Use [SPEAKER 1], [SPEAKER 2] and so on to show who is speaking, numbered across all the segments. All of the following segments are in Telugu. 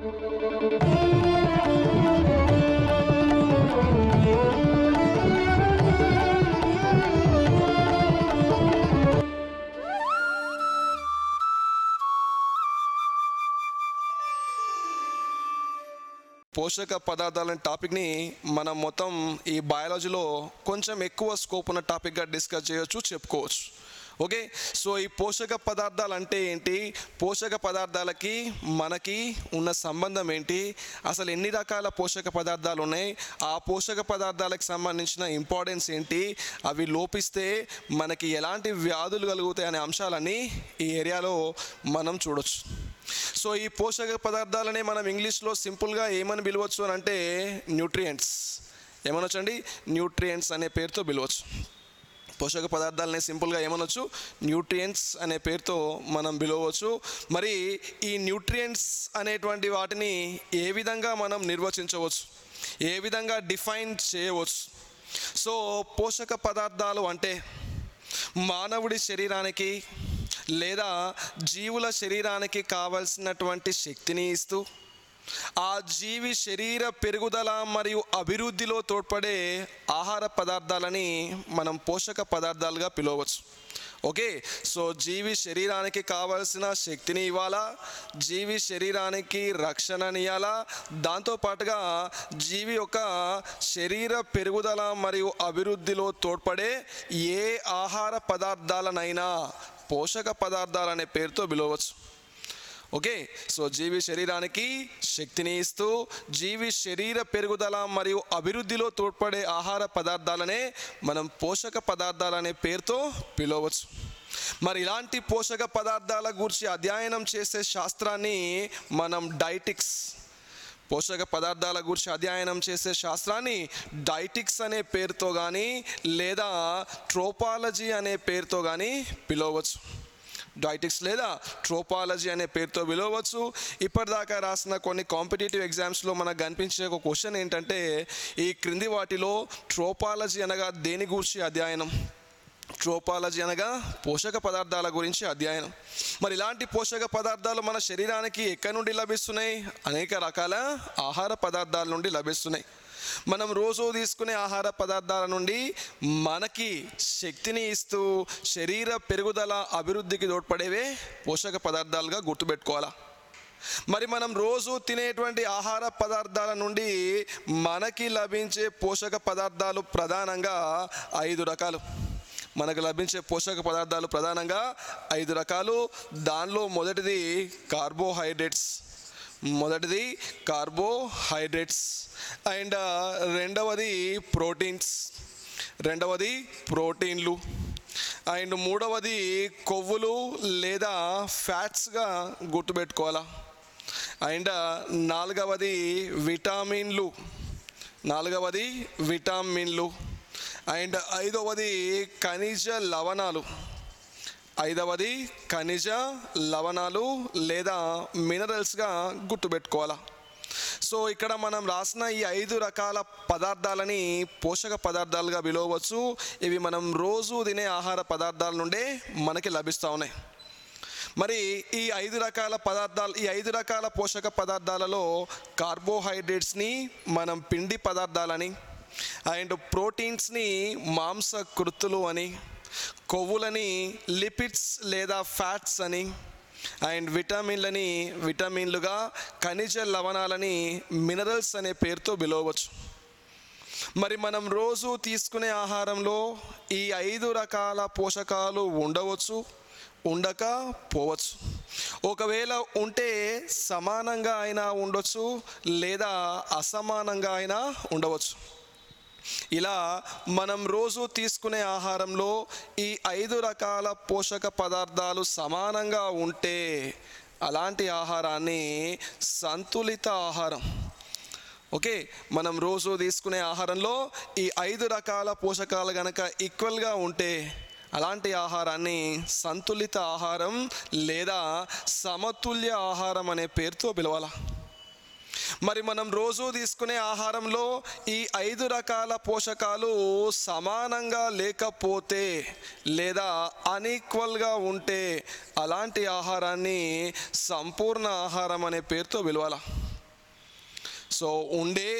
[SPEAKER 1] పోషక పదార్థాల టాపిక్ని మనం మొత్తం ఈ బయాలజీలో కొంచెం ఎక్కువ స్కోప్ ఉన్న టాపిక్గా డిస్కస్ చేయొచ్చు చెప్పుకోవచ్చు ఓకే సో ఈ పోషక పదార్థాలు అంటే ఏంటి పోషక పదార్థాలకి మనకి ఉన్న సంబంధం ఏంటి అసలు ఎన్ని రకాల పోషక పదార్థాలు ఉన్నాయి ఆ పోషక పదార్థాలకు సంబంధించిన ఇంపార్టెన్స్ ఏంటి అవి లోపిస్తే మనకి ఎలాంటి వ్యాధులు కలుగుతాయి అనే అంశాలన్నీ ఈ ఏరియాలో మనం చూడొచ్చు సో ఈ పోషక పదార్థాలని మనం ఇంగ్లీష్లో సింపుల్గా ఏమని పిలవచ్చు అని అంటే న్యూట్రియంట్స్ ఏమనొచ్చండి న్యూట్రియంట్స్ అనే పేరుతో పిలవచ్చు పోషక పదార్థాలని సింపుల్గా ఏమనొచ్చు న్యూట్రియంట్స్ అనే పేరుతో మనం పిలవచ్చు మరి ఈ న్యూట్రియంట్స్ అనేటువంటి వాటిని ఏ విధంగా మనం నిర్వచించవచ్చు ఏ విధంగా డిఫైన్ చేయవచ్చు సో పోషక పదార్థాలు అంటే మానవుడి శరీరానికి లేదా జీవుల శరీరానికి కావలసినటువంటి శక్తిని ఇస్తూ ఆ జీవి శరీర పెరుగుదల మరియు అభివృద్ధిలో తోడ్పడే ఆహార పదార్థాలని మనం పోషక పదార్థాలుగా పిలవచ్చు ఓకే సో జీవి శరీరానికి కావలసిన శక్తిని ఇవ్వాలా జీవి శరీరానికి రక్షణనియాలా దాంతోపాటుగా జీవి యొక్క శరీర పెరుగుదల మరియు అభివృద్ధిలో తోడ్పడే ఏ ఆహార పదార్థాలనైనా పోషక పదార్థాలనే పేరుతో పిలవచ్చు ఓకే సో జీవి శరీరానికి శక్తిని ఇస్తూ జీవి శరీర పెరుగుదల మరియు అభివృద్ధిలో తోడ్పడే ఆహార పదార్థాలనే మనం పోషక పదార్థాలనే పేరుతో పిలవచ్చు మరి ఇలాంటి పోషక పదార్థాల గురించి అధ్యయనం చేసే శాస్త్రాన్ని మనం డైటిక్స్ పోషక పదార్థాల గురించి అధ్యయనం చేసే శాస్త్రాన్ని డైటిక్స్ అనే పేరుతో కానీ లేదా ట్రోపాలజీ అనే పేరుతో కానీ పిలవచ్చు డైటిక్స్ లేదా ట్రోపాలజీ అనే పేరుతో పిలవచ్చు ఇప్పటిదాకా రాసిన కొన్ని కాంపిటేటివ్ ఎగ్జామ్స్లో మనకు కనిపించే ఒక క్వశ్చన్ ఏంటంటే ఈ క్రింది వాటిలో ట్రోపాలజీ అనగా దేని గురించి అధ్యయనం ట్రోపాలజీ అనగా పోషక పదార్థాల గురించి అధ్యయనం మరి ఇలాంటి పోషక పదార్థాలు మన శరీరానికి ఎక్కడి నుండి లభిస్తున్నాయి అనేక రకాల ఆహార పదార్థాల నుండి లభిస్తున్నాయి మనం రోజు తీసుకునే ఆహార పదార్థాల నుండి మనకి శక్తిని ఇస్తూ శరీర పెరుగుదల అభివృద్ధికి తోడ్పడేవే పోషక పదార్థాలుగా గుర్తుపెట్టుకోవాలా మరి మనం రోజు తినేటువంటి ఆహార పదార్థాల నుండి మనకి లభించే పోషక పదార్థాలు ప్రధానంగా ఐదు రకాలు మనకు లభించే పోషక పదార్థాలు ప్రధానంగా ఐదు రకాలు దానిలో మొదటిది కార్బోహైడ్రేట్స్ మొదటిది కార్బోహైడ్రేట్స్ అండ్ రెండవది ప్రోటీన్స్ రెండవది ప్రోటీన్లు అండ్ మూడవది కొవ్వులు లేదా ఫ్యాట్స్గా గుర్తుపెట్టుకోవాలా అండ్ నాలుగవది విటామిన్లు నాలుగవది విటామిన్లు అండ్ ఐదవది ఖనిజ లవణాలు ఐదవది ఖనిజ లవణాలు లేదా మినరల్స్గా గుర్తుపెట్టుకోవాలా సో ఇక్కడ మనం రాసిన ఈ ఐదు రకాల పదార్థాలని పోషక పదార్థాలుగా పిలవచ్చు ఇవి మనం రోజు తినే ఆహార పదార్థాల నుండే మనకి లభిస్తూ ఉన్నాయి మరి ఈ ఐదు రకాల పదార్థాలు ఈ ఐదు రకాల పోషక పదార్థాలలో కార్బోహైడ్రేట్స్ని మనం పిండి పదార్థాలని అండ్ ప్రోటీన్స్ని మాంస కృతులు అని కొవ్వులని లిపిడ్స్ లేదా ఫ్యాట్స్ అని అండ్ విటమిన్లని విటమిన్లుగా ఖనిజ లవణాలని మినరల్స్ అనే పేరుతో పిలవచ్చు మరి మనం రోజు తీసుకునే ఆహారంలో ఈ ఐదు రకాల పోషకాలు ఉండవచ్చు ఉండకపోవచ్చు ఒకవేళ ఉంటే సమానంగా అయినా ఉండొచ్చు లేదా అసమానంగా అయినా ఉండవచ్చు ఇలా మనం రోజు తీసుకునే ఆహారంలో ఈ ఐదు రకాల పోషక పదార్థాలు సమానంగా ఉంటే అలాంటి ఆహారాన్ని సంతులిత ఆహారం ఓకే మనం రోజు తీసుకునే ఆహారంలో ఈ ఐదు రకాల పోషకాలు కనుక ఈక్వల్గా ఉంటే అలాంటి ఆహారాన్ని సంతులిత ఆహారం లేదా సమతుల్య ఆహారం అనే పేరుతో పిలవాలా మరి మనం రోజు తీసుకునే ఆహారంలో ఈ ఐదు రకాల పోషకాలు సమానంగా లేకపోతే లేదా అన్ఈక్వల్గా ఉంటే అలాంటి ఆహారాన్ని సంపూర్ణ ఆహారం అనే పేరుతో పిలవాలా సో ఉండే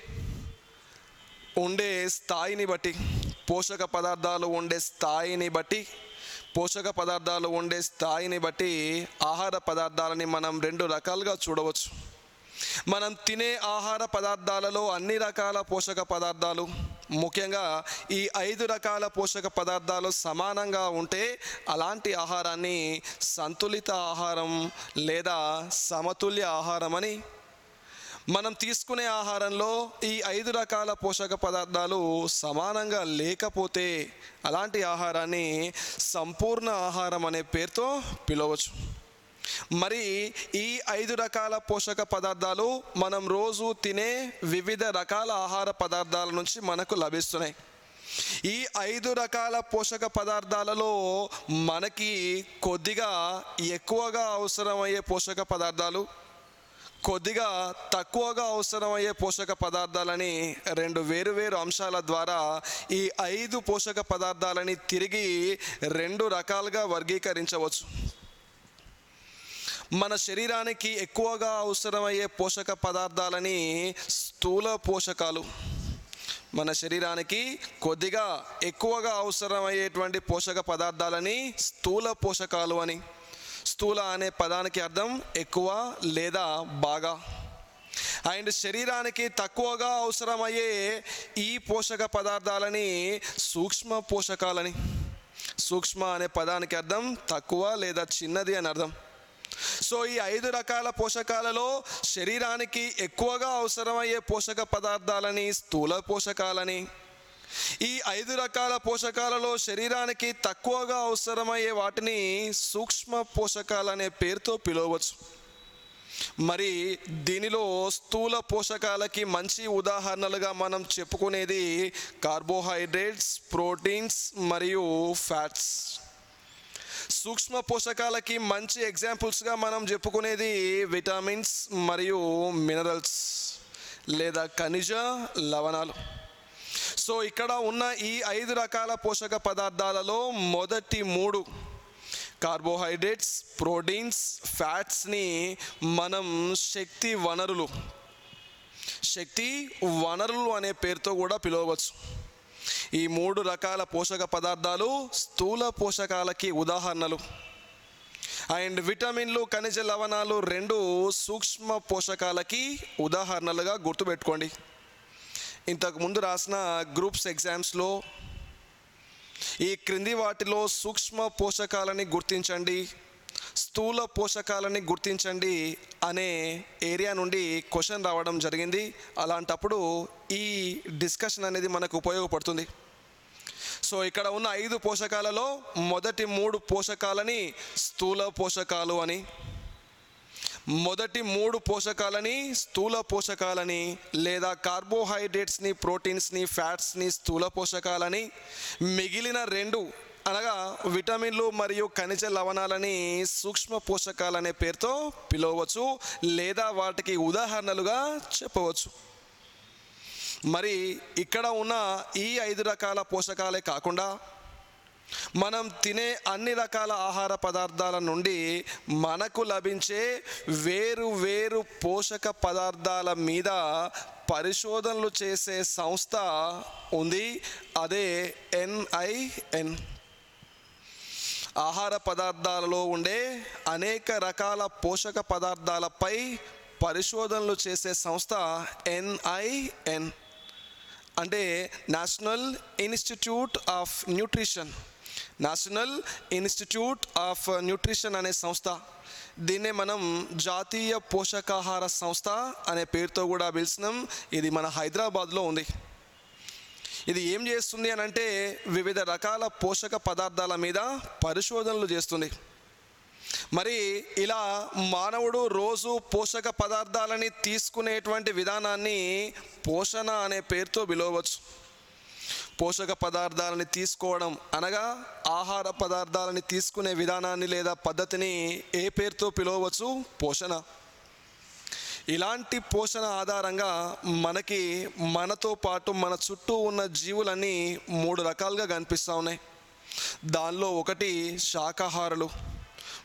[SPEAKER 1] ఉండే స్థాయిని బట్టి పోషక పదార్థాలు ఉండే స్థాయిని బట్టి పోషక పదార్థాలు ఉండే స్థాయిని బట్టి ఆహార పదార్థాలని మనం రెండు రకాలుగా చూడవచ్చు మనం తినే ఆహార పదార్థాలలో అన్ని రకాల పోషక పదార్థాలు ముఖ్యంగా ఈ ఐదు రకాల పోషక పదార్థాలు సమానంగా ఉంటే అలాంటి ఆహారాన్ని సంతులిత ఆహారం లేదా సమతుల్య ఆహారం అని మనం తీసుకునే ఆహారంలో ఈ ఐదు రకాల పోషక పదార్థాలు సమానంగా లేకపోతే అలాంటి ఆహారాన్ని సంపూర్ణ ఆహారం అనే పేరుతో పిలవచ్చు మరి ఈ ఐదు రకాల పోషక పదార్థాలు మనం రోజు తినే వివిధ రకాల ఆహార పదార్థాల నుంచి మనకు లభిస్తున్నాయి ఈ ఐదు రకాల పోషక పదార్థాలలో మనకి కొద్దిగా ఎక్కువగా అవసరమయ్యే పోషక పదార్థాలు కొద్దిగా తక్కువగా అవసరమయ్యే పోషక పదార్థాలని రెండు వేరువేరు అంశాల ద్వారా ఈ ఐదు పోషక పదార్థాలని తిరిగి రెండు రకాలుగా వర్గీకరించవచ్చు మన శరీరానికి ఎక్కువగా అవసరమయ్యే పోషక పదార్థాలని స్థూల పోషకాలు మన శరీరానికి కొద్దిగా ఎక్కువగా అవసరమయ్యేటువంటి పోషక పదార్థాలని స్థూల పోషకాలు అని స్థూల అనే పదానికి అర్థం ఎక్కువ లేదా బాగా అండ్ శరీరానికి తక్కువగా అవసరమయ్యే ఈ పోషక పదార్థాలని సూక్ష్మ పోషకాలని సూక్ష్మ అనే పదానికి అర్థం తక్కువ లేదా చిన్నది అని అర్థం సో ఈ ఐదు రకాల పోషకాలలో శరీరానికి ఎక్కువగా అవసరమయ్యే పోషక పదార్థాలని స్థూల పోషకాలని ఈ ఐదు రకాల పోషకాలలో శరీరానికి తక్కువగా అవసరమయ్యే వాటిని సూక్ష్మ పోషకాలనే పేరుతో పిలవచ్చు మరి దీనిలో స్థూల పోషకాలకి మంచి ఉదాహరణలుగా మనం చెప్పుకునేది కార్బోహైడ్రేట్స్ ప్రోటీన్స్ మరియు ఫ్యాట్స్ సూక్ష్మ పోషకాలకి మంచి ఎగ్జాంపుల్స్గా మనం చెప్పుకునేది విటమిన్స్ మరియు మినరల్స్ లేదా ఖనిజ లవణాలు సో ఇక్కడ ఉన్న ఈ ఐదు రకాల పోషక పదార్థాలలో మొదటి మూడు కార్బోహైడ్రేట్స్ ప్రోటీన్స్ ఫ్యాట్స్ని మనం శక్తి వనరులు శక్తి వనరులు అనే పేరుతో కూడా పిలవవచ్చు ఈ మూడు రకాల పోషక పదార్థాలు స్థూల పోషకాలకి ఉదాహరణలు అండ్ విటమిన్లు ఖనిజ లవణాలు రెండు సూక్ష్మ పోషకాలకి ఉదాహరణలుగా గుర్తుపెట్టుకోండి ఇంతకు ముందు రాసిన గ్రూప్స్ ఎగ్జామ్స్లో ఈ క్రింది వాటిలో సూక్ష్మ పోషకాలని గుర్తించండి స్థూల పోషకాలని గుర్తించండి అనే ఏరియా నుండి క్వశ్చన్ రావడం జరిగింది అలాంటప్పుడు ఈ డిస్కషన్ అనేది మనకు ఉపయోగపడుతుంది సో ఇక్కడ ఉన్న ఐదు పోషకాలలో మొదటి మూడు పోషకాలని స్థూల పోషకాలు అని మొదటి మూడు పోషకాలని స్థూల పోషకాలని లేదా కార్బోహైడ్రేట్స్ని ప్రోటీన్స్ని ఫ్యాట్స్ని స్థూల పోషకాలని మిగిలిన రెండు అనగా విటమిన్లు మరియు ఖనిజ లవణాలని సూక్ష్మ పోషకాలనే పేరుతో పిలవవచ్చు లేదా వాటికి ఉదాహరణలుగా చెప్పవచ్చు మరి ఇక్కడ ఉన్న ఈ ఐదు రకాల పోషకాలే కాకుండా మనం తినే అన్ని రకాల ఆహార పదార్థాల నుండి మనకు లభించే వేరు వేరు పోషక పదార్థాల మీద పరిశోధనలు చేసే సంస్థ ఉంది అదే ఎన్ఐఎన్ ఆహార పదార్థాలలో ఉండే అనేక రకాల పోషక పదార్థాలపై పరిశోధనలు చేసే సంస్థ ఎన్ఐఎన్ అంటే national institute of nutrition national institute of nutrition అనే సంస్థ దీన్నే మనం జాతీయ పోషకాహార సంస్థ అనే పేరుతో కూడా పిలిచినాం ఇది మన హైదరాబాద్లో ఉంది ఇది ఏం చేస్తుంది అని అంటే వివిధ రకాల పోషక పదార్థాల మీద పరిశోధనలు చేస్తుంది మరి ఇలా మానవుడు రోజు పోషక పదార్థాలని తీసుకునేటువంటి విధానాన్ని పోషణ అనే పేరుతో పిలవచ్చు పోషక పదార్థాలని తీసుకోవడం అనగా ఆహార పదార్థాలని తీసుకునే విధానాన్ని లేదా పద్ధతిని ఏ పేరుతో పిలవచ్చు పోషణ ఇలాంటి పోషణ ఆధారంగా మనకి మనతో పాటు మన చుట్టూ ఉన్న జీవులన్నీ మూడు రకాలుగా కనిపిస్తూ ఉన్నాయి దానిలో ఒకటి శాకాహారులు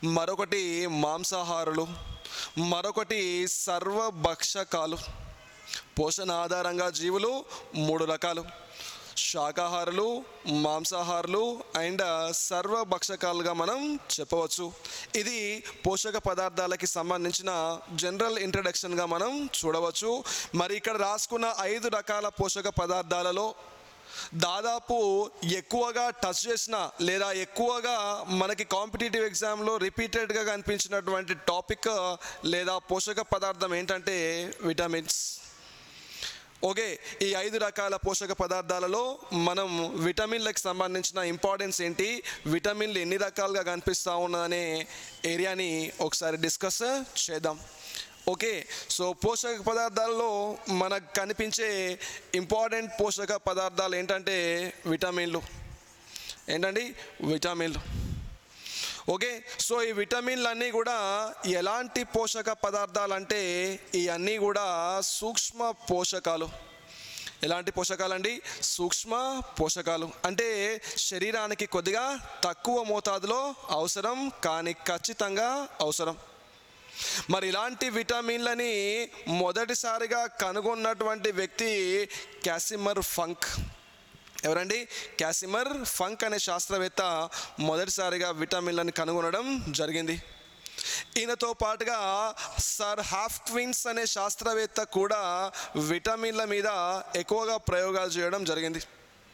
[SPEAKER 1] మరొకటి మాంసాహారులు మరొకటి సర్వభక్షకాలు పోషణ ఆధారంగా జీవులు మూడు రకాలు శాకాహారులు మాంసాహారులు అండ్ సర్వభక్షకాలుగా మనం చెప్పవచ్చు ఇది పోషక పదార్థాలకి సంబంధించిన జనరల్ ఇంట్రడక్షన్గా మనం చూడవచ్చు మరి ఇక్కడ రాసుకున్న ఐదు రకాల పోషక పదార్థాలలో దాదాపు ఎక్కువగా టచ్ చేసిన లేదా ఎక్కువగా మనకి కాంపిటేటివ్ ఎగ్జామ్లో రిపీటెడ్గా కనిపించినటువంటి టాపిక్ లేదా పోషక పదార్థం ఏంటంటే విటమిన్స్ ఓకే ఈ ఐదు రకాల పోషక పదార్థాలలో మనం విటమిన్లకు సంబంధించిన ఇంపార్టెన్స్ ఏంటి విటమిన్లు ఎన్ని రకాలుగా కనిపిస్తూ ఉన్నదనే ఏరియాని ఒకసారి డిస్కస్ చేద్దాం ఓకే సో పోషక పదార్థాలలో మనకు కనిపించే ఇంపార్టెంట్ పోషక పదార్థాలు ఏంటంటే విటమిన్లు ఏంటండి విటమిన్లు ఓకే సో ఈ విటమిన్లు అన్నీ కూడా ఎలాంటి పోషక పదార్థాలు అంటే ఇవన్నీ కూడా సూక్ష్మ పోషకాలు ఎలాంటి పోషకాలు అండి సూక్ష్మ పోషకాలు అంటే శరీరానికి కొద్దిగా తక్కువ మోతాదులో అవసరం కానీ ఖచ్చితంగా అవసరం మరి ఇలాంటి విటమిన్లని మొదటిసారిగా కనుగొన్నటువంటి వ్యక్తి క్యాసిమర్ ఫంక్ ఎవరండి క్యాసిమర్ ఫంక్ అనే శాస్త్రవేత్త మొదటిసారిగా విటమిన్లను కనుగొనడం జరిగింది ఈయనతో పాటుగా సర్ హాఫ్ క్విన్స్ అనే శాస్త్రవేత్త కూడా విటమిన్ల మీద ఎక్కువగా ప్రయోగాలు చేయడం జరిగింది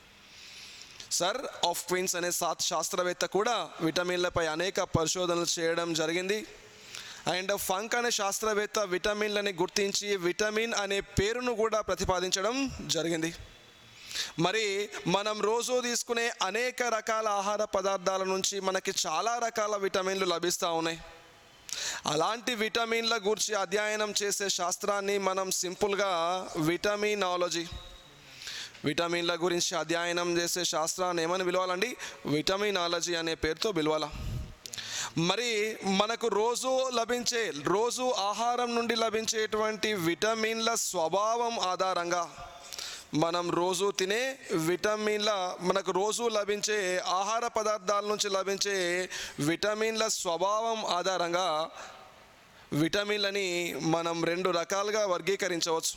[SPEAKER 1] సర్ ఆఫ్ క్వీన్స్ అనే సా- శాస్త్రవేత్త కూడా విటమిన్లపై అనేక పరిశోధనలు చేయడం జరిగింది అండ్ ఫంక్ అనే శాస్త్రవేత్త విటమిన్లని గుర్తించి విటమిన్ అనే పేరును కూడా ప్రతిపాదించడం జరిగింది మరి మనం రోజు తీసుకునే అనేక రకాల ఆహార పదార్థాల నుంచి మనకి చాలా రకాల విటమిన్లు లభిస్తూ ఉన్నాయి అలాంటి విటమిన్ల గురించి అధ్యయనం చేసే శాస్త్రాన్ని మనం సింపుల్గా విటమినాలజీ విటమిన్ల గురించి అధ్యయనం చేసే శాస్త్రాన్ని ఏమని పిలవాలండి విటమినాలజీ అనే పేరుతో పిలవాల మరి మనకు రోజు లభించే రోజు ఆహారం నుండి లభించేటువంటి విటమిన్ల స్వభావం ఆధారంగా మనం రోజు తినే విటమిన్ల మనకు రోజు లభించే ఆహార పదార్థాల నుంచి లభించే విటమిన్ల స్వభావం ఆధారంగా విటమిన్లని మనం రెండు రకాలుగా వర్గీకరించవచ్చు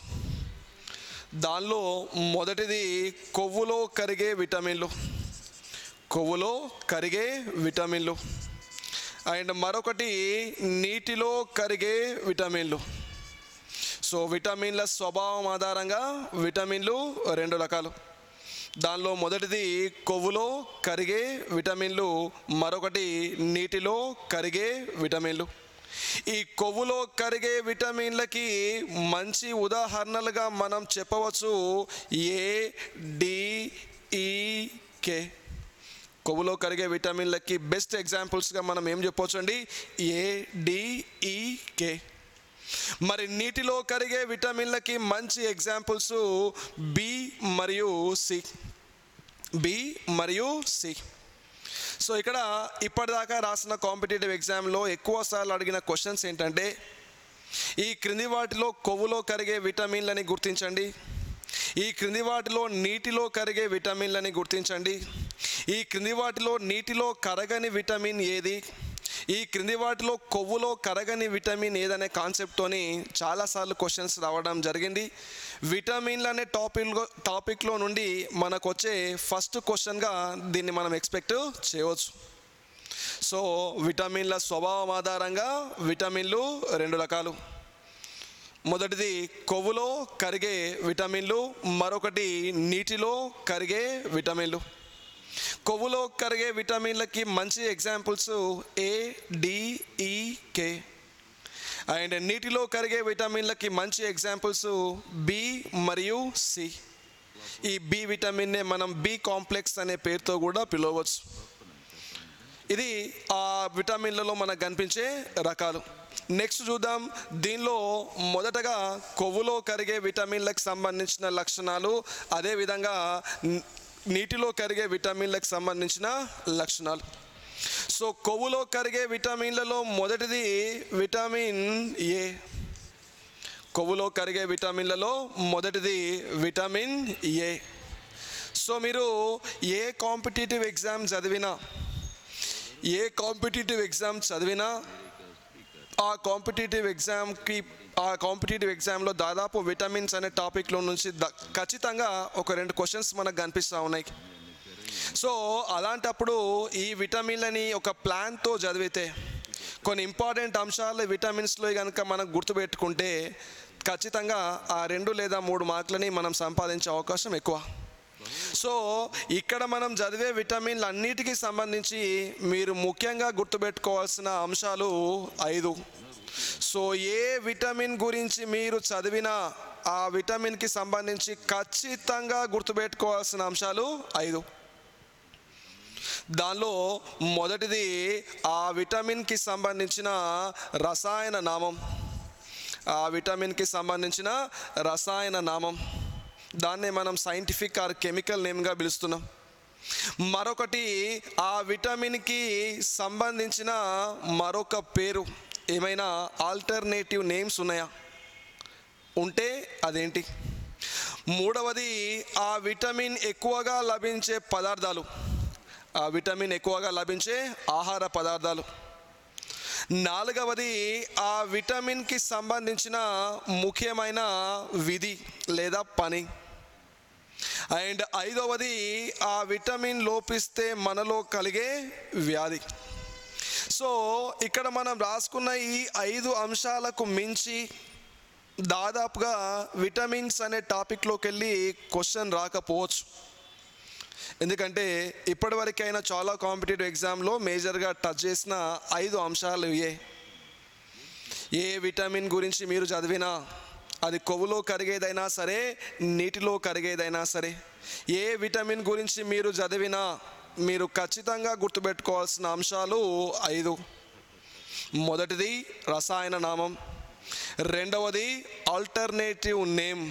[SPEAKER 1] దానిలో మొదటిది కొవ్వులో కరిగే విటమిన్లు కొవ్వులో కరిగే విటమిన్లు అండ్ మరొకటి నీటిలో కరిగే విటమిన్లు సో విటమిన్ల స్వభావం ఆధారంగా విటమిన్లు రెండు రకాలు దానిలో మొదటిది కొవ్వులో కరిగే విటమిన్లు మరొకటి నీటిలో కరిగే విటమిన్లు ఈ కొవ్వులో కరిగే విటమిన్లకి మంచి ఉదాహరణలుగా మనం చెప్పవచ్చు ఏ డి ఈ కే కొవ్వులో కరిగే విటమిన్లకి బెస్ట్ ఎగ్జాంపుల్స్గా మనం ఏం చెప్పవచ్చు అండి ఏ డి ఈ కే మరి నీటిలో కరిగే విటమిన్లకి మంచి ఎగ్జాంపుల్స్ బి మరియు సి బి మరియు సి సో ఇక్కడ ఇప్పటిదాకా రాసిన కాంపిటేటివ్ ఎగ్జామ్లో ఎక్కువ సార్లు అడిగిన క్వశ్చన్స్ ఏంటంటే ఈ క్రింది వాటిలో కొవ్వులో కరిగే విటమిన్లని గుర్తించండి ఈ క్రింది వాటిలో నీటిలో కరిగే విటమిన్లని గుర్తించండి ఈ క్రింది వాటిలో నీటిలో కరగని విటమిన్ ఏది ఈ క్రింది వాటిలో కొవ్వులో కరగని విటమిన్ ఏదనే కాన్సెప్ట్తోని చాలాసార్లు క్వశ్చన్స్ రావడం జరిగింది విటమిన్లు అనే టాపిక్ టాపిక్లో నుండి మనకు వచ్చే ఫస్ట్ క్వశ్చన్గా దీన్ని మనం ఎక్స్పెక్ట్ చేయవచ్చు సో విటమిన్ల స్వభావం ఆధారంగా విటమిన్లు రెండు రకాలు మొదటిది కొవ్వులో కరిగే విటమిన్లు మరొకటి నీటిలో కరిగే విటమిన్లు కొవ్వులో కరిగే విటమిన్లకి మంచి ఎగ్జాంపుల్స్ ఏ కే అండ్ నీటిలో కరిగే విటమిన్లకి మంచి ఎగ్జాంపుల్స్ బి మరియు సి ఈ బి విటమిన్నే మనం బి కాంప్లెక్స్ అనే పేరుతో కూడా పిలవచ్చు ఇది ఆ విటమిన్లలో మనకు కనిపించే రకాలు నెక్స్ట్ చూద్దాం దీనిలో మొదటగా కొవ్వులో కరిగే విటమిన్లకు సంబంధించిన లక్షణాలు అదేవిధంగా ని- నీటిలో కరిగే విటమిన్లకు సంబంధించిన లక్షణాలు సో కొవ్వులో కరిగే విటమిన్లలో మొదటిది విటమిన్ ఏ కొవ్వులో కరిగే విటమిన్లలో మొదటిది విటమిన్ ఏ సో మీరు ఏ కాంపిటేటివ్ ఎగ్జామ్ చదివినా ఏ కాంపిటేటివ్ ఎగ్జామ్ చదివినా ఆ కాంపిటేటివ్ ఎగ్జామ్కి ఆ కాంపిటేటివ్ ఎగ్జామ్లో దాదాపు విటమిన్స్ అనే టాపిక్లో నుంచి ద- ఖచ్చితంగా ఒక రెండు క్వశ్చన్స్ మనకు కనిపిస్తూ ఉన్నాయి సో అలాంటప్పుడు ఈ విటమిన్లని ఒక ప్లాన్తో చదివితే కొన్ని ఇంపార్టెంట్ అంశాలు విటమిన్స్లో కనుక మనం గుర్తుపెట్టుకుంటే ఖచ్చితంగా ఆ రెండు లేదా మూడు మార్కులని మనం సంపాదించే అవకాశం ఎక్కువ సో ఇక్కడ మనం చదివే విటమిన్లు అన్నిటికీ సంబంధించి మీరు ముఖ్యంగా గుర్తుపెట్టుకోవాల్సిన అంశాలు ఐదు సో ఏ విటమిన్ గురించి మీరు చదివినా ఆ విటమిన్కి సంబంధించి ఖచ్చితంగా గుర్తుపెట్టుకోవాల్సిన అంశాలు ఐదు దానిలో మొదటిది ఆ విటమిన్కి సంబంధించిన రసాయన నామం ఆ విటమిన్కి సంబంధించిన రసాయన నామం దాన్నే మనం సైంటిఫిక్ ఆర్ కెమికల్ నేమ్గా పిలుస్తున్నాం మరొకటి ఆ విటమిన్కి సంబంధించిన మరొక పేరు ఏమైనా ఆల్టర్నేటివ్ నేమ్స్ ఉన్నాయా ఉంటే అదేంటి మూడవది ఆ విటమిన్ ఎక్కువగా లభించే పదార్థాలు ఆ విటమిన్ ఎక్కువగా లభించే ఆహార పదార్థాలు నాలుగవది ఆ విటమిన్కి సంబంధించిన ముఖ్యమైన విధి లేదా పని అండ్ ఐదవది ఆ విటమిన్ లోపిస్తే మనలో కలిగే వ్యాధి సో ఇక్కడ మనం రాసుకున్న ఈ ఐదు అంశాలకు మించి దాదాపుగా విటమిన్స్ అనే టాపిక్లోకి వెళ్ళి క్వశ్చన్ రాకపోవచ్చు ఎందుకంటే ఇప్పటివరకైనా చాలా కాంపిటేటివ్ ఎగ్జామ్లో మేజర్గా టచ్ చేసిన ఐదు అంశాలు ఇవే ఏ విటమిన్ గురించి మీరు చదివినా అది కొవ్వులో కరిగేదైనా సరే నీటిలో కరిగేదైనా సరే ఏ విటమిన్ గురించి మీరు చదివినా మీరు ఖచ్చితంగా గుర్తుపెట్టుకోవాల్సిన అంశాలు ఐదు మొదటిది రసాయన నామం రెండవది ఆల్టర్నేటివ్ నేమ్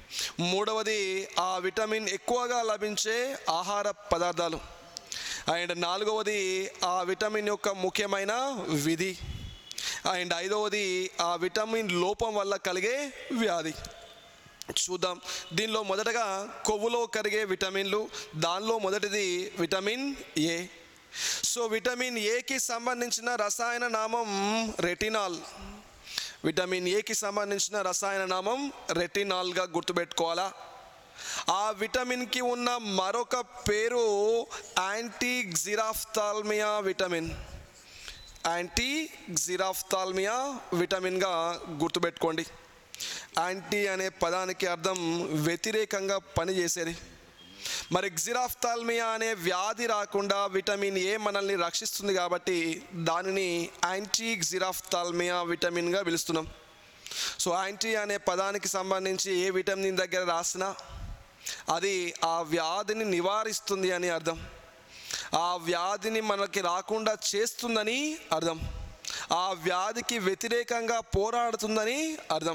[SPEAKER 1] మూడవది ఆ విటమిన్ ఎక్కువగా లభించే ఆహార పదార్థాలు అండ్ నాలుగవది ఆ విటమిన్ యొక్క ముఖ్యమైన విధి అండ్ ఐదవది ఆ విటమిన్ లోపం వల్ల కలిగే వ్యాధి చూద్దాం దీనిలో మొదటగా కొవ్వులో కరిగే విటమిన్లు దానిలో మొదటిది విటమిన్ ఏ సో విటమిన్ ఏకి సంబంధించిన రసాయన నామం రెటినాల్ విటమిన్ ఏకి సంబంధించిన రసాయన నామం రెటినాల్గా గుర్తుపెట్టుకోవాలా ఆ విటమిన్కి ఉన్న మరొక పేరు anti xerophthalmia vitamin anti xerophthalmia విటమిన్గా గుర్తుపెట్టుకోండి యాంటీ అనే పదానికి అర్థం వ్యతిరేకంగా పనిచేసేది మరి జిరాఫ్థాల్మియా అనే వ్యాధి రాకుండా విటమిన్ ఏ మనల్ని రక్షిస్తుంది కాబట్టి దానిని యాంటీ జిరాఫ్థాల్మియా విటమిన్గా పిలుస్తున్నాం సో యాంటీ అనే పదానికి సంబంధించి ఏ విటమిన్ దగ్గర రాసినా అది ఆ వ్యాధిని నివారిస్తుంది అని అర్థం ఆ వ్యాధిని మనకి రాకుండా చేస్తుందని అర్థం ఆ వ్యాధికి వ్యతిరేకంగా పోరాడుతుందని అర్థం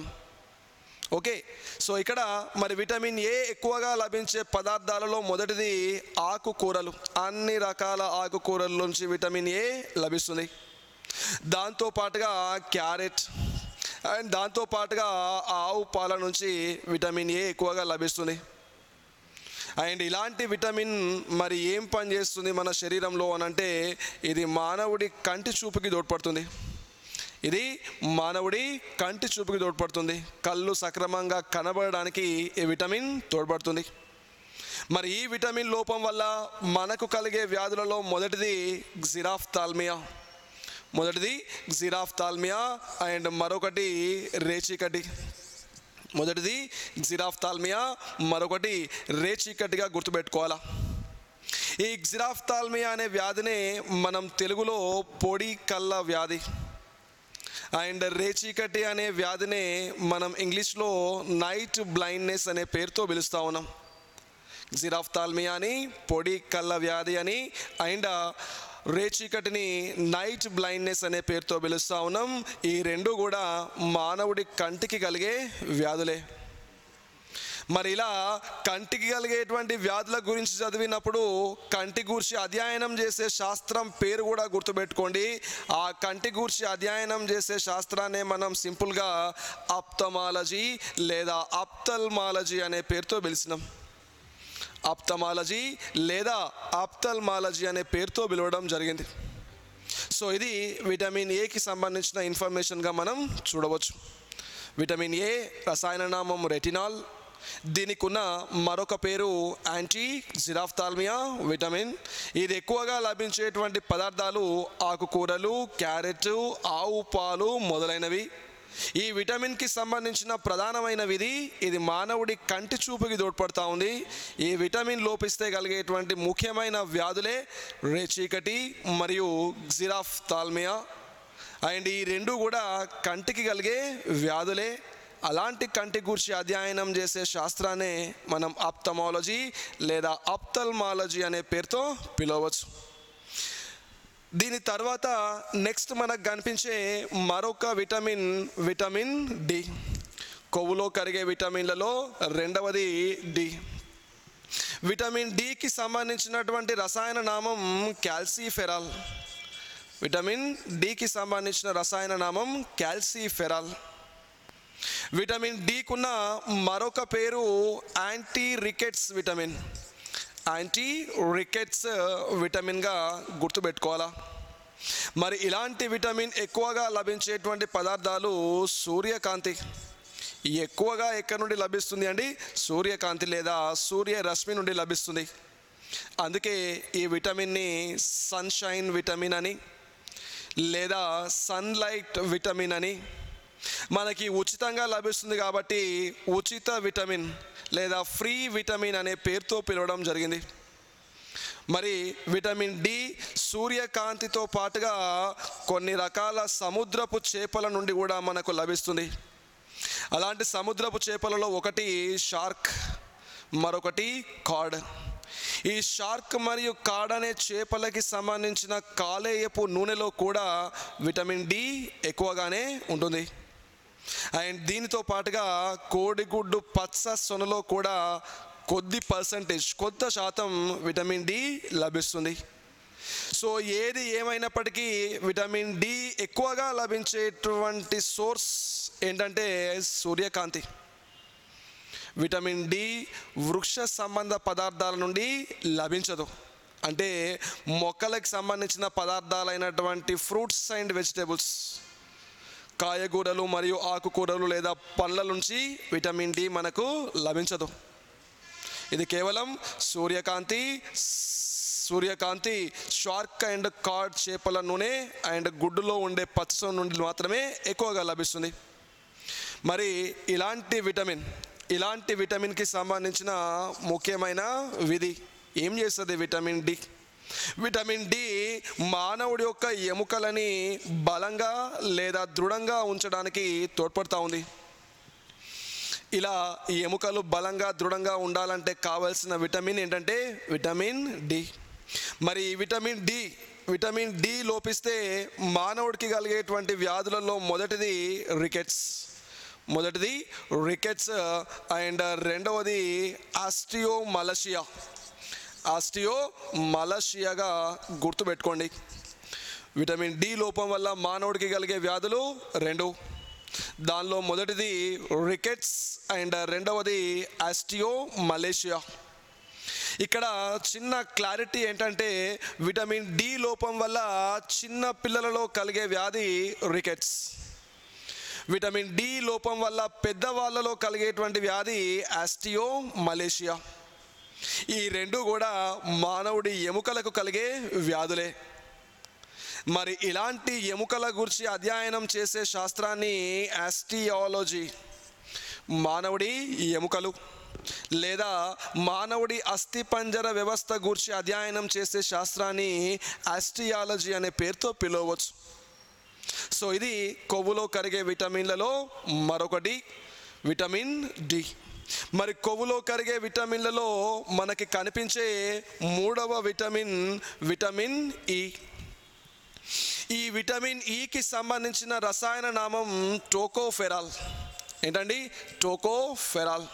[SPEAKER 1] ఓకే సో ఇక్కడ మరి విటమిన్ ఏ ఎక్కువగా లభించే పదార్థాలలో మొదటిది ఆకుకూరలు అన్ని రకాల ఆకుకూరల నుంచి విటమిన్ ఏ లభిస్తుంది దాంతో పాటుగా క్యారెట్ అండ్ దాంతో పాటుగా ఆవు పాల నుంచి విటమిన్ ఏ ఎక్కువగా లభిస్తుంది అండ్ ఇలాంటి విటమిన్ మరి ఏం పని చేస్తుంది మన శరీరంలో అని అంటే ఇది మానవుడి కంటి చూపుకి తోడ్పడుతుంది ఇది మానవుడి కంటి చూపుకి తోడ్పడుతుంది కళ్ళు సక్రమంగా కనబడడానికి ఈ విటమిన్ తోడ్పడుతుంది మరి ఈ విటమిన్ లోపం వల్ల మనకు కలిగే వ్యాధులలో మొదటిది జిరాఫ్థాల్మియా మొదటిది జిరాఫ్థాల్మియా అండ్ మరొకటి రేచికటి మొదటిది జిరాఫ్థాల్మియా మరొకటి రేచీకటిగా గుర్తుపెట్టుకోవాలా ఈ జిరాఫ్థాల్మియా అనే వ్యాధినే మనం తెలుగులో పొడి కళ్ళ వ్యాధి అండ్ రేచీకటి అనే వ్యాధినే మనం ఇంగ్లీష్లో నైట్ బ్లైండ్నెస్ అనే పేరుతో పిలుస్తూ ఉన్నాం జిరాఫ్థాల్మియా అని పొడి కళ్ళ వ్యాధి అని అండ్ రేచీకటిని నైట్ బ్లైండ్నెస్ అనే పేరుతో పిలుస్తూ ఉన్నాం ఈ రెండు కూడా మానవుడి కంటికి కలిగే వ్యాధులే మరి ఇలా కంటికి కలిగేటువంటి వ్యాధుల గురించి చదివినప్పుడు కంటి గూర్చి అధ్యయనం చేసే శాస్త్రం పేరు కూడా గుర్తుపెట్టుకోండి ఆ కంటి గూర్చి అధ్యయనం చేసే శాస్త్రాన్ని మనం సింపుల్గా ఆప్తమాలజీ లేదా ఆప్తల్మాలజీ అనే పేరుతో పిలిచినాం ఆప్తమాలజీ లేదా ఆప్తల్మాలజీ అనే పేరుతో పిలవడం జరిగింది సో ఇది విటమిన్ ఏకి సంబంధించిన ఇన్ఫర్మేషన్గా మనం చూడవచ్చు విటమిన్ ఏ రసాయన నామం రెటినాల్ దీనికి ఉన్న మరొక పేరు యాంటీ జిరాఫ్తాల్మియా విటమిన్ ఇది ఎక్కువగా లభించేటువంటి పదార్థాలు ఆకుకూరలు క్యారెట్ ఆవు పాలు మొదలైనవి ఈ విటమిన్కి సంబంధించిన ప్రధానమైన విధి ఇది మానవుడి కంటి చూపుకి తోడ్పడతా ఉంది ఈ విటమిన్ లోపిస్తే కలిగేటువంటి ముఖ్యమైన వ్యాధులే రేచీకటి మరియు జిరాఫ్ తాల్మియా అండ్ ఈ రెండు కూడా కంటికి కలిగే వ్యాధులే అలాంటి కంటి గురించి అధ్యయనం చేసే శాస్త్రాన్ని మనం ఆప్తమాలజీ లేదా ఆప్తల్మాలజీ అనే పేరుతో పిలవచ్చు దీని తర్వాత నెక్స్ట్ మనకు కనిపించే మరొక విటమిన్ విటమిన్ డి కొవ్వులో కరిగే విటమిన్లలో రెండవది డి విటమిన్ డికి సంబంధించినటువంటి రసాయన నామం క్యాల్సిఫెరాల్ విటమిన్ డికి సంబంధించిన రసాయన నామం క్యాల్సిఫెరాల్ విటమిన్ డికున్న మరొక పేరు anti rickets vitamin anti rickets విటమిన్గా గుర్తుపెట్టుకోవాలా మరి ఇలాంటి విటమిన్ ఎక్కువగా లభించేటువంటి పదార్థాలు సూర్యకాంతి ఎక్కువగా ఎక్కడి నుండి లభిస్తుంది అండి సూర్యకాంతి లేదా సూర్యరశ్మి నుండి లభిస్తుంది అందుకే ఈ విటమిన్ని సన్షైన్ విటమిన్ అని లేదా సన్లైట్ విటమిన్ అని మనకి ఉచితంగా లభిస్తుంది కాబట్టి ఉచిత విటమిన్ లేదా ఫ్రీ విటమిన్ అనే పేరుతో పిలవడం జరిగింది మరి విటమిన్ డి సూర్యకాంతితో పాటుగా కొన్ని రకాల సముద్రపు చేపల నుండి కూడా మనకు లభిస్తుంది అలాంటి సముద్రపు చేపలలో ఒకటి షార్క్ మరొకటి కాడ్ ఈ షార్క్ మరియు కాడ్ అనే చేపలకి సంబంధించిన కాలేయపు నూనెలో కూడా విటమిన్ డి ఎక్కువగానే ఉంటుంది అండ్ దీనితో పాటుగా కోడిగుడ్డు పచ్చ సొనలో కూడా కొద్ది పర్సంటేజ్ కొంత శాతం విటమిన్ డి లభిస్తుంది సో ఏది ఏమైనప్పటికీ విటమిన్ డి ఎక్కువగా లభించేటువంటి సోర్స్ ఏంటంటే సూర్యకాంతి విటమిన్ డి వృక్ష సంబంధ పదార్థాల నుండి లభించదు అంటే మొక్కలకు సంబంధించిన పదార్థాలైనటువంటి ఫ్రూట్స్ అండ్ వెజిటేబుల్స్ కాయగూరలు మరియు ఆకుకూరలు లేదా పండ్ల నుంచి విటమిన్ డి మనకు లభించదు ఇది కేవలం సూర్యకాంతి సూర్యకాంతి షార్క్ అండ్ కార్డ్ చేపల నూనె అండ్ గుడ్డులో ఉండే పచ్చ నుండి మాత్రమే ఎక్కువగా లభిస్తుంది మరి ఇలాంటి విటమిన్ ఇలాంటి విటమిన్కి సంబంధించిన ముఖ్యమైన విధి ఏం చేస్తుంది విటమిన్ డి విటమిన్ డి మానవుడి యొక్క ఎముకలని బలంగా లేదా దృఢంగా ఉంచడానికి తోడ్పడుతూ ఉంది ఇలా ఈ ఎముకలు బలంగా దృఢంగా ఉండాలంటే కావాల్సిన విటమిన్ ఏంటంటే విటమిన్ డి మరి ఈ విటమిన్ డి విటమిన్ డి లోపిస్తే మానవుడికి కలిగేటువంటి వ్యాధులలో మొదటిది రికెట్స్ మొదటిది రికెట్స్ అండ్ రెండవది ఆస్టియోమలషియా ఆస్టియో మలషియాగా గుర్తుపెట్టుకోండి విటమిన్ డి లోపం వల్ల మానవుడికి కలిగే వ్యాధులు రెండు దానిలో మొదటిది రికెట్స్ అండ్ రెండవది ఆస్టియో మలేషియా ఇక్కడ చిన్న క్లారిటీ ఏంటంటే విటమిన్ డి లోపం వల్ల చిన్న పిల్లలలో కలిగే వ్యాధి రికెట్స్ విటమిన్ డి లోపం వల్ల పెద్దవాళ్ళలో కలిగేటువంటి వ్యాధి ఆస్టియో మలేషియా ఈ రెండు కూడా మానవుడి ఎముకలకు కలిగే వ్యాధులే మరి ఇలాంటి ఎముకల గురించి అధ్యయనం చేసే శాస్త్రాన్ని ఆస్టియాలజీ మానవుడి ఎముకలు లేదా మానవుడి అస్థిపంజర వ్యవస్థ గురించి అధ్యయనం చేసే శాస్త్రాన్ని ఆస్టియాలజీ అనే పేరుతో పిలవచ్చు సో ఇది కొవ్వులో కరిగే విటమిన్లలో మరొకటి విటమిన్ డి మరి కొవ్వులో కరిగే విటమిన్లలో మనకి కనిపించే మూడవ విటమిన్ విటమిన్ ఈ ఈ విటమిన్ ఈకి సంబంధించిన రసాయన నామం టోకోఫెరాల్ ఏంటండి టోకోఫెరాల్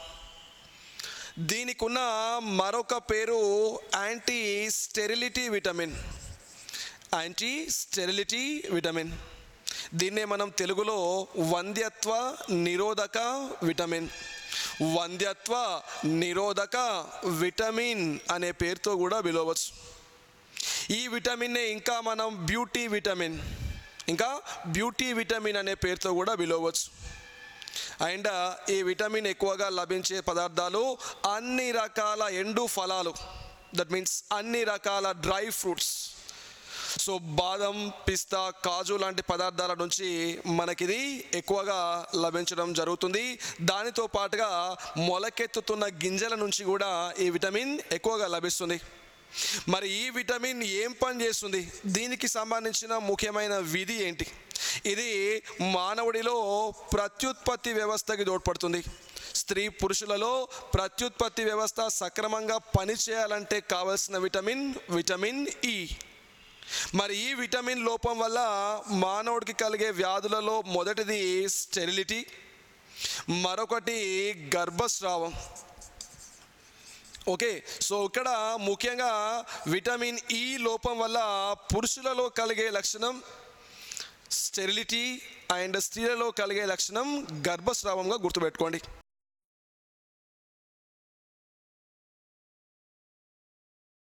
[SPEAKER 1] దీనికి ఉన్న మరొక పేరు anti sterility vitamin anti sterility vitamin దీన్నే మనం తెలుగులో వంద్యత్వ నిరోధక విటమిన్ వంద్యత్వ నిరోధక విటమిన్ అనే పేరుతో కూడా పిలవచ్చు ఈ విటమిన్నే ఇంకా మనం బ్యూటీ విటమిన్ ఇంకా బ్యూటీ విటమిన్ అనే పేరుతో కూడా పిలవచ్చు అండ్ ఈ విటమిన్ ఎక్కువగా లభించే పదార్థాలు అన్ని రకాల ఎండు ఫలాలు దట్ మీన్స్ అన్ని రకాల డ్రై ఫ్రూట్స్ సో బాదం పిస్తా కాజు లాంటి పదార్థాల నుంచి మనకిది ఎక్కువగా లభించడం జరుగుతుంది దానితో పాటుగా మొలకెత్తుతున్న గింజల నుంచి కూడా ఈ విటమిన్ ఎక్కువగా లభిస్తుంది మరి ఈ విటమిన్ ఏం పని చేస్తుంది దీనికి సంబంధించిన ముఖ్యమైన విధి ఏంటి ఇది మానవుడిలో ప్రత్యుత్పత్తి వ్యవస్థకి తోడ్పడుతుంది స్త్రీ పురుషులలో ప్రత్యుత్పత్తి వ్యవస్థ సక్రమంగా పనిచేయాలంటే కావలసిన విటమిన్ విటమిన్ ఈ మరి ఈ విటమిన్ లోపం వల్ల మానవుడికి కలిగే వ్యాధులలో మొదటిది స్టెరిలిటీ మరొకటి గర్భస్రావం ఓకే సో ఇక్కడ ముఖ్యంగా విటమిన్ ఈ లోపం వల్ల పురుషులలో కలిగే లక్షణం స్టెరిలిటీ అండ్ స్త్రీలలో కలిగే లక్షణం గర్భస్రావంగా గుర్తుపెట్టుకోండి